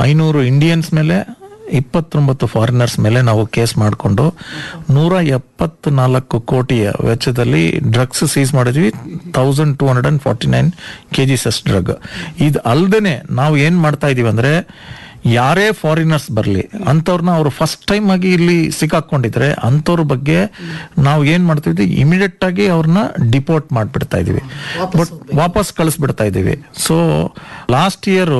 ಐನೂರು ಇಂಡಿಯನ್ಸ್ ಮೇಲೆ ಇಪ್ಪತ್ತೊಂಬತ್ತು ಫಾರಿನರ್ಸ್ ಮೇಲೆ ನಾವು ಕೇಸ್ ಮಾಡಿಕೊಂಡು ನೂರ ಎಪ್ಪತ್ನಾಲ್ಕು ಕೋಟಿಯ ವೆಚ್ಚದಲ್ಲಿ ಡ್ರಗ್ಸ್ ಸೀಸ್ ಮಾಡಿದ್ವಿ thousand two hundred and forty nine KGs drug ಇದು ಅಲ್ದೇನೆ ನಾವು ಏನ್ ಮಾಡ್ತಾ ಇದೀವಿ ಅಂದ್ರೆ ಯಾರೇ ಫಾರಿನರ್ಸ್ ಬರಲಿ ಅಂಥವ್ರನ್ನ ಅವರು ಫಸ್ಟ್ ಟೈಮ್ ಆಗಿ ಇಲ್ಲಿ ಸಿಕ್ಕಾಕೊಂಡಿದ್ರೆ ಅಂಥವ್ರ ಬಗ್ಗೆ ನಾವು ಏನ್ ಮಾಡ್ತಿದ್ವಿ ಇಮಿಡಿಯೇಟ್ ಆಗಿ ಅವ್ರನ್ನ ಡಿಪೋರ್ಟ್ ಮಾಡ್ಬಿಡ್ತಾ ಇದೀವಿ ಬಟ್ ವಾಪಸ್ ಕಳಿಸ್ಬಿಡ್ತಾ ಇದೀವಿ ಸೊ ಲಾಸ್ಟ್ ಇಯರ್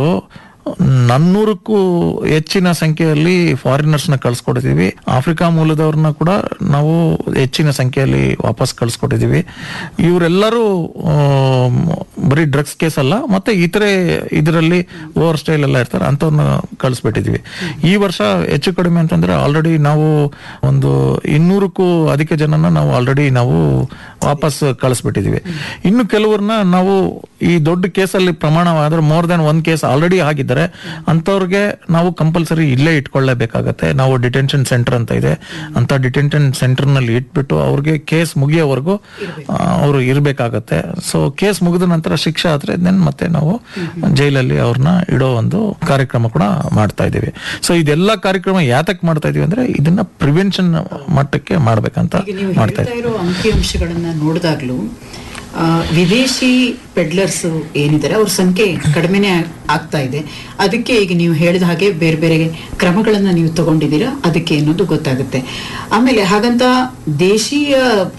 ನನ್ನೂರಕ್ಕೂ ಹೆಚ್ಚಿನ ಸಂಖ್ಯೆಯಲ್ಲಿ ಫಾರಿನರ್ಸ್ ನ ಕಳ್ಸಿಕೊಡ್ತೀವಿ ಆಫ್ರಿಕಾ ಮೂಲದವ್ರನ್ನ ಕೂಡ ನಾವು ಹೆಚ್ಚಿನ ಸಂಖ್ಯೆಯಲ್ಲಿ ವಾಪಸ್ ಕಳ್ಸಿಕೊಟ್ಟಿದೀವಿ ಇವರೆಲ್ಲರೂ ಆಮ್, ಬರೀ ಡ್ರಗ್ಸ್ ಕೇಸ್ ಅಲ್ಲ ಮತ್ತೆ ಇತರೆ ಇದರಲ್ಲಿ ಓವರ್ ಸ್ಟೈಲ್ ಎಲ್ಲ ಇರ್ತಾರೆ ಅಂಥವ್ರನ್ನ ಕಳಿಸ್ಬಿಟ್ಟಿದೀವಿ ಈ ವರ್ಷ ಹೆಚ್ಚು ಕಡಿಮೆ ಅಂತಂದ್ರೆ ಆಲ್ರೆಡಿ ನಾವು ಒಂದು ಇನ್ನೂರಕ್ಕೂ ಅಧಿಕ ಜನನ ನಾವು ಆಲ್ರೆಡಿ ನಾವು ವಾಪಸ್ ಕಳಿಸ್ಬಿಟ್ಟಿದೀವಿ ಇನ್ನು ಕೆಲವ್ರನ್ನ ನಾವು ಈ ದೊಡ್ಡ ಕೇಸಲ್ಲಿ ಪ್ರಮಾಣವಾದ್ರೆ ಮೋರ್ ದನ್ ಒಂದ್ ಕೇಸ್ ಆಲ್ರೆಡಿ ಆಗಿದ್ದಾರೆ ಅಂತವ್ರಿಗೆ ನಾವು ಕಂಪಲ್ಸರಿ ಇಲ್ಲೇ ಇಟ್ಕೊಳ್ಳೇಬೇಕಾಗತ್ತೆ ನಾವು ಡಿಟೆನ್ಷನ್ ಸೆಂಟರ್ ಅಂತ ಇದೆ ಅಂತ ಡಿಟೆನ್ಷನ್ ಸೆಂಟರ್ ನಲ್ಲಿ ಇಟ್ಬಿಟ್ಟು ಅವ್ರಿಗೆ ಕೇಸ್ ಮುಗಿಯೋವರೆಗೂ ಅವರು ಇರ್ಬೇಕಾಗತ್ತೆ ಸೊ ಕೇಸ್ ಮುಗಿದ ನಂತರ ಶಿಕ್ಷೆ ಆದ್ರೆ ದೆನ್ ಮತ್ತೆ ನಾವು ಜೈಲಲ್ಲಿ ಅವ್ರನ್ನ ಇಡೋ ಒಂದು ಕಾರ್ಯಕ್ರಮ ಕೂಡ ಮಾಡ್ತಾ ಇದೀವಿ ಸೊ ಇದೆಲ್ಲ ಕಾರ್ಯಕ್ರಮ ಯಾತಕ್ ಮಾಡ್ತಾ ಇದೀವಿ ಅಂದ್ರೆ ಇದನ್ನ ಪ್ರಿವೆನ್ಷನ್ ಮಟ್ಟಕ್ಕೆ ಮಾಡ್ಬೇಕಂತ ಈಗ ನೀವು ಮಾಡ್ತಾ ಹೇಳ್ತಾ ಇರೋ ಅಂಕಿಅಂಶಗಳನ್ನ ನೋಡಿದಾಗ್ಲೂ ಆ, ವಿದೇಶಿ ಪೆಡ್ಲರ್ಸ್ ಏನಿದ್ದಾರೆ ಅವ್ರ ಸಂಖ್ಯೆ ಕಡಿಮೆನೆ ಆಗ್ತಾ ಇದೆ ಅದಕ್ಕೆ ಈಗ ನೀವು ಹೇಳಿದ ಹಾಗೆ ಬೇರೆ ಬೇರೆ ಕ್ರಮಗಳನ್ನ ನೀವು ತಗೊಂಡಿದ್ದೀರಾ ಅದಕ್ಕೆ ಅನ್ನೋದು ಗೊತ್ತಾಗುತ್ತೆ ಆಮೇಲೆ ಹಾಗಂತ ದೇಶೀಯ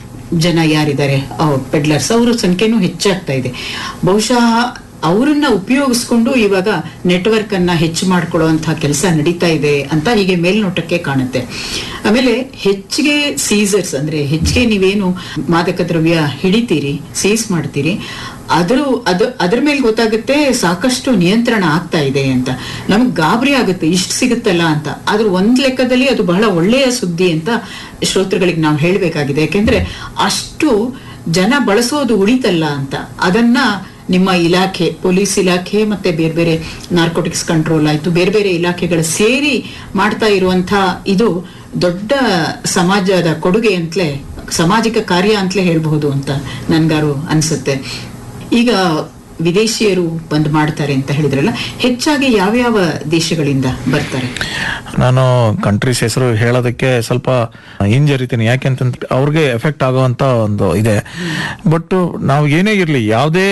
ಜನ ಯಾರಿದ್ದಾರೆ ಪೆಡ್ಲರ್ಸ್ ಅವರ ಸಂಖ್ಯೆನೂ ಹೆಚ್ಚಾಗ್ತಾ ಇದೆ ಬಹುಶಃ ಅವರನ್ನ ಉಪಯೋಗಿಸ್ಕೊಂಡು ಇವಾಗ ನೆಟ್ವರ್ಕ್ ಅನ್ನ ಹೆಚ್ಚು ಮಾಡ್ಕೊಳ್ಳುವಂತಹ ಕೆಲಸ ನಡೀತಾ ಇದೆ ಅಂತ ಹೀಗೆ ಮೇಲ್ನೋಟಕ್ಕೆ ಕಾಣುತ್ತೆ ಆಮೇಲೆ ಹೆಚ್ಚಿಗೆ ಸೀಸರ್ಸ್ ಅಂದ್ರೆ ಹೆಚ್ಚಿಗೆ ನೀವೇನು ಮಾದಕ ದ್ರವ್ಯ ಹಿಡಿತೀರಿ ಸೀಸ್ ಮಾಡ್ತೀರಿ ಅದ್ರ ಅದು ಅದ್ರ ಮೇಲೆ ಗೊತ್ತಾಗುತ್ತೆ ಸಾಕಷ್ಟು ನಿಯಂತ್ರಣ ಆಗ್ತಾ ಇದೆ ಅಂತ ನಮ್ಗೆ ಗಾಬರಿ ಆಗುತ್ತೆ ಇಷ್ಟು ಸಿಗುತ್ತಲ್ಲ ಅಂತ ಆದ್ರೆ ಒಂದ್ ಲೆಕ್ಕದಲ್ಲಿ ಅದು ಬಹಳ ಒಳ್ಳೆಯ ಸುದ್ದಿ ಅಂತ ಶ್ರೋತೃಗಳಿಗೆ ನಾವು ಹೇಳಬೇಕಾಗಿದೆ ಯಾಕೆಂದ್ರೆ ಅಷ್ಟು ಜನ ಬಳಸೋದು ಉಳಿತಲ್ಲ ಅಂತ ಅದನ್ನ ನಿಮ್ಮ ಇಲಾಖೆ ಪೊಲೀಸ್ ಇಲಾಖೆ ಮತ್ತೆ ಬೇರೆ ಬೇರೆ ನಾರ್ಕೋಟಿಕ್ಸ್ ಕಂಟ್ರೋಲ್ ಆಯ್ತು ಬೇರೆ ಬೇರೆ ಇಲಾಖೆಗಳು ಸೇರಿ ಮಾಡ್ತಾ ಇರುವಂತ ಇದು ದೊಡ್ಡ ಸಮಾಜದ ಕೊಡುಗೆ ಅಂತಲೇ ಸಾಮಾಜಿಕ ಕಾರ್ಯ ಅಂತಲೇ ಹೇಳ್ಬಹುದು ಅಂತ ನನ್ಗಾರು ಅನ್ಸುತ್ತೆ ಈಗ ವಿದೇಶಿಯರು ಬಂದ್ ಮಾಡ್ತಾರೆ ಅಂತ ಹೇಳಿದ್ರಲ್ಲ ಹೆಚ್ಚಾಗಿ ಯಾವ್ಯಾವ ದೇಶಗಳಿಂದ ಬರ್ತಾರೆ ನಾನು ಕಂಟ್ರೀಸ್ ಹೆಸರು ಹೇಳೋದಕ್ಕೆ ಸ್ವಲ್ಪ ಹಿಂಜರಿತೀನಿ ಯಾಕೆಂತಂದ್ರೆ ಅವ್ರಿಗೆ ಎಫೆಕ್ಟ್ ಆಗುವಂತ ಒಂದು ಇದೆ ಬಟ್ ನಾವು ಏನೇ ಇರ್ಲಿ ಯಾವುದೇ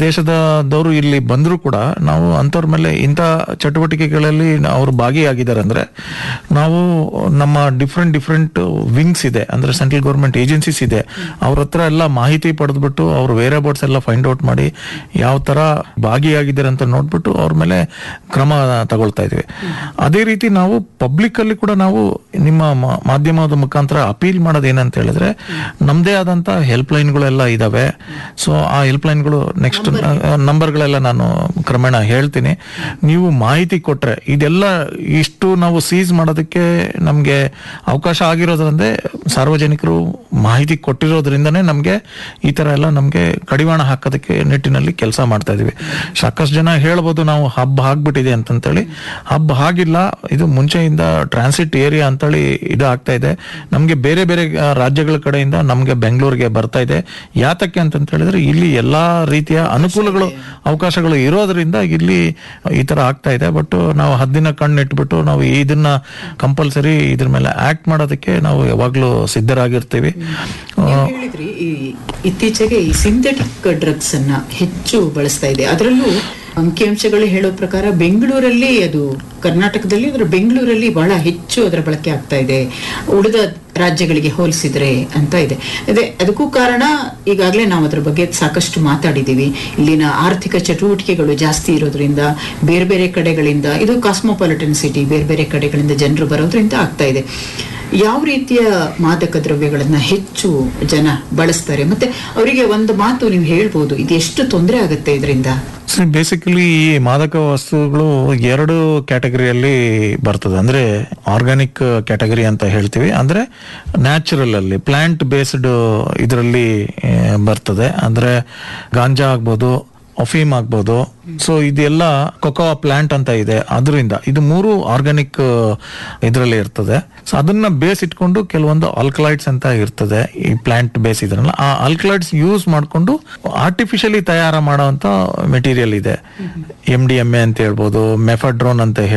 ದೇಶದವರು ಇಲ್ಲಿ ಬಂದ್ರು ಕೂಡ ನಾವು ಅಂಥವ್ರ ಮೇಲೆ ಇಂಥ ಚಟುವಟಿಕೆಗಳಲ್ಲಿ ಅವರು ಭಾಗಿಯಾಗಿದ್ದಾರೆ ಅಂದ್ರೆ ನಾವು ನಮ್ಮ ಡಿಫ್ರೆಂಟ್ ಡಿಫ್ರೆಂಟ್ ವಿಂಗ್ಸ್ ಇದೆ ಅಂದ್ರೆ ಸೆಂಟ್ರಲ್ ಗೌರ್ಮೆಂಟ್ ಏಜೆನ್ಸೀಸ್ ಇದೆ ಅವ್ರ ಹತ್ರ ಎಲ್ಲ ಮಾಹಿತಿ ಪಡೆದ್ಬಿಟ್ಟು ಅವ್ರ ವೇರೆ ಬೋರ್ಡ್ಸ್ ಎಲ್ಲ ಫೈಂಡ್ ಔಟ್ ಮಾಡಿ ಯಾವ ತರ ಭಾಗಿಯಾಗಿದ್ದಾರೆ ಅಂತ ನೋಡ್ಬಿಟ್ಟು ಅವ್ರ ಮೇಲೆ ಕ್ರಮ ತಗೊಳ್ತಾ ಇದೀವಿ ಅದೇ ರೀತಿ ನಾವು ಪಬ್ಲಿಕ್ ಅಲ್ಲಿ ಕೂಡ ನಾವು ನಿಮ್ಮ ಮಾ- ಮಾಧ್ಯಮದ ಮುಖಾಂತರ ಅಪೀಲ್ ಮಾಡೋದು ಏನಂತ ಹೇಳಿದ್ರೆ ನಮ್ದೇ ಆದಂತ ಹೆಲ್ಪ್ ಲೈನ್ಗಳೆಲ್ಲ ಇದಾವೆ ಸೊ ಆ ಹೆಲ್ಪ್ ಲೈನ್ಗಳು ನೆಕ್ಸ್ಟ್ ನಂಬರ್ಗಳೆಲ್ಲ ನಾನು ಕ್ರಮೇಣ ಹೇಳ್ತೀನಿ ನೀವು ಮಾಹಿತಿ ಕೊಟ್ರೆ ಇದೆಲ್ಲ ಇಷ್ಟು ನಾವು ಸೀಸ್ ಮಾಡೋದಕ್ಕೆ ನಮ್ಗೆ ಅವಕಾಶ ಆಗಿರೋದ್ರಂದ್ರೆ ಸಾರ್ವಜನಿಕರು ಮಾಹಿತಿ ಕೊಟ್ಟಿರೋದ್ರಿಂದನೇ ನಮ್ಗೆ ಈ ತರ ಎಲ್ಲ ನಮ್ಗೆ ಕಡಿವಾಣ ಹಾಕೋದಕ್ಕೆ ನಿಟ್ಟಿನಲ್ಲಿ ಕೆಲಸ ಮಾಡ್ತಾ ಇದೀವಿ ಸಾಕಷ್ಟು ಜನ ಹೇಳ್ಬೋದು ನಾವು ಹಬ್ ಆಗ್ಬಿಟ್ಟಿದೆ ಅಂತಂತೇಳಿ ಹಬ್ ಆಗಿಲ್ಲ ಇದು ಮುಂಚೆಯಿಂದ ಟ್ರಾನ್ಸಿಟ್ ಏರಿಯಾ ಅಂತೇಳಿ ಇದು ಆಗ್ತಾ ಇದೆ ನಮ್ಗೆ ಬೇರೆ ಬೇರೆ ಆ, ರಾಜ್ಯಗಳ ಕಡೆಯಿಂದ ನಮ್ಗೆ ಬೆಂಗಳೂರಿಗೆ ಬರ್ತಾ ಇದೆ ಯಾತಕ್ಕೆ ಅಂತಂತ ಹೇಳಿದ್ರೆ ಇಲ್ಲಿ ಎಲ್ಲಾ ರೀತಿಯ ಅನುಕೂಲಗಳು ಅವಕಾಶಗಳು ಇರೋದ್ರಿಂದ ಇಲ್ಲಿ ಈ ತರ ಆಗ್ತಾ ಇದೆ ಬಟ್ ನಾವು ಹದ್ದಿನ ಕಣ್ಣಿಟ್ಬಿಟ್ಟು ನಾವು ಇದನ್ನ ಕಂಪಲ್ಸರಿ ಇದ್ರ ಮೇಲೆ ಆಕ್ಟ್ ಮಾಡೋದಕ್ಕೆ ನಾವು ಯಾವಾಗ್ಲೂ ಸಿದ್ಧರಾಗಿರ್ತೀವಿ ನೀವು ಹೇಳಿದ್ರಿ ಈ ಇತ್ತೀಚೆಗೆ ಈ ಸಿಂಥೆಟಿಕ್ ಡ್ರಗ್ಸ್ ಅನ್ನ ಹೆಚ್ಚು ಬಳಸ್ತಾ ಇದೆ ಅದರಲ್ಲೂ ಅಂಕಿಅಂಶಗಳು ಹೇಳೋ ಪ್ರಕಾರ ಬೆಂಗಳೂರಲ್ಲಿ ಅದು ಕರ್ನಾಟಕದಲ್ಲಿ ಅದರ ಬೆಂಗಳೂರಲ್ಲಿ ಬಹಳ ಹೆಚ್ಚು ಅದರ ಬಳಕೆ ಆಗ್ತಾ ಇದೆ ಉಳಿದ ರಾಜ್ಯಗಳಿಗೆ ಹೋಲಿಸಿದ್ರೆ ಅಂತ ಇದೆ ಅದೇ ಅದಕ್ಕೂ ಕಾರಣ ಈಗಾಗಲೇ ನಾವು ಅದ್ರ ಬಗ್ಗೆ ಸಾಕಷ್ಟು ಮಾತಾಡಿದ್ದೀವಿ ಇಲ್ಲಿನ ಆರ್ಥಿಕ ಚಟುವಟಿಕೆಗಳು ಜಾಸ್ತಿ ಇರೋದ್ರಿಂದ ಬೇರೆ ಬೇರೆ ಕಡೆಗಳಿಂದ ಇದು ಕಾಸ್ಮೋಪಾಲಿಟನ್ ಸಿಟಿ ಬೇರೆ ಬೇರೆ ಕಡೆಗಳಿಂದ ಜನರು ಬರೋದ್ರಿಂದ ಆಗ್ತಾ ಇದೆ ಯಾವ ರೀತಿಯ ಮಾದಕ ದ್ರವ್ಯಗಳನ್ನ ಹೆಚ್ಚು ಜನ ಬಳಸ್ತಾರೆ ಮತ್ತೆ ಅವರಿಗೆ ಒಂದು ಮಾತು ನೀವು ಹೇಳ್ಬೋದು ಇದು ಎಷ್ಟು ತೊಂದರೆ ಆಗುತ್ತೆ ಇದರಿಂದ ಬೇಸಿಕಲಿ ಈ ಮಾದಕ ವಸ್ತುಗಳು ಎರಡು ಕ್ಯಾಟಗರಿಯಲ್ಲಿ ಬರ್ತದೆ ಅಂದ್ರೆ ಆರ್ಗಾನಿಕ್ ಕ್ಯಾಟಗರಿ ಅಂತ ಹೇಳ್ತೀವಿ ಅಂದ್ರೆ ನ್ಯಾಚುರಲ್ ಅಲ್ಲಿ ಪ್ಲಾಂಟ್ ಬೇಸ್ಡ್ ಇದರಲ್ಲಿ ಬರ್ತದೆ ಅಂದ್ರೆ ಗಾಂಜಾ ಆಗ್ಬೋದು ಅಫೀಮ್ ಆಗ್ಬೋದು ಸೊ ಇದೆಲ್ಲ ಕೊಕೋ ಪ್ಲಾಂಟ್ ಅಂತ ಇದೆ ಅದರಿಂದ ಇದು ಮೂರು ಆರ್ಗಾನಿಕ್ ಇದರಲ್ಲಿ ಇರ್ತದೆ ಸೊ ಅದನ್ನ ಬೇಸ್ ಇಟ್ಕೊಂಡು ಕೆಲವೊಂದು ಆಲ್ಕಲೈಡ್ಸ್ ಅಂತ ಇರ್ತದೆ ಈ ಪ್ಲಾಂಟ್ ಬೇಸ್ ಇದ್ರಲ್ಲ ಆ ಆಲ್ಕಲೈಡ್ಸ್ ಯೂಸ್ ಮಾಡ್ಕೊಂಡು ಆರ್ಟಿಫಿಷಿಯಲಿ ತಯಾರ ಮಾಡುವಂತ ಮೆಟೀರಿಯಲ್ ಇದೆ ಎಂ ಡಿ ಎಂ ಎ ಅಂತ ಹೇಳ್ಬೋದು ಮೆಫಡ್ರೋನ್ ಅಂತ